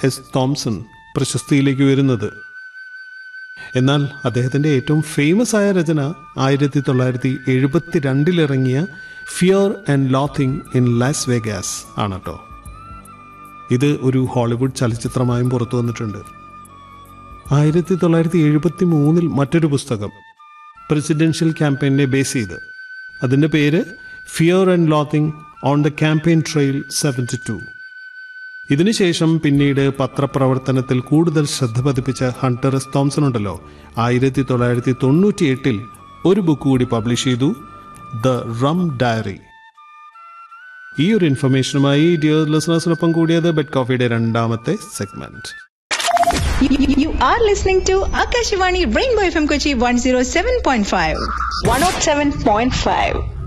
S Thomson പ്രശസ്തിയിലേക്ക് വരുന്നത് എന്നാൽ അദ്ദേഹത്തിന്റെ ഏറ്റവും ഫേമസ് ആയ രചന ആയിരത്തി തൊള്ളായിരത്തി എഴുപത്തി രണ്ടിലിറങ്ങിയ fear and loathing in Las Vegas ആണ് കേട്ടോ ഇത് ഒരു ഹോളിവുഡ് ചലച്ചിത്രമായും പുറത്തു വന്നിട്ടുണ്ട് ആയിരത്തി തൊള്ളായിരത്തി എഴുപത്തി മൂന്നിൽ മറ്റൊരു പുസ്തകം പ്രസിഡൻഷ്യൽ ക്യാമ്പയിനെ ബേസ് ചെയ്ത് അതിൻ്റെ പേര് fear and loathing on the campaign trail seventy two ഇതിനുശേഷം പിന്നീട് പത്രപ്രവർത്തനത്തിൽ കൂടുതൽ ശ്രദ്ധ പതിപ്പിച്ച ഹണ്ടർ എസ് തോംസൺ ഉണ്ടല്ലോ ആയിരത്തി തൊള്ളായിരത്തി തൊണ്ണൂറ്റി എട്ടിൽ ഒരു ബുക്ക് കൂടി പബ്ലിഷ് ചെയ്തു ദ റം ഡയറി ഈ ഒരു ഇൻഫർമേഷനുമായി ഡിയർ ലിസണേഴ്സിനൊപ്പം കൂടിയത് ബെഡ് കോഫിയുടെ രണ്ടാമത്തെ segment You, you- you are listening to Akashivani Rainbow FM Kochi 107.5. 107.5.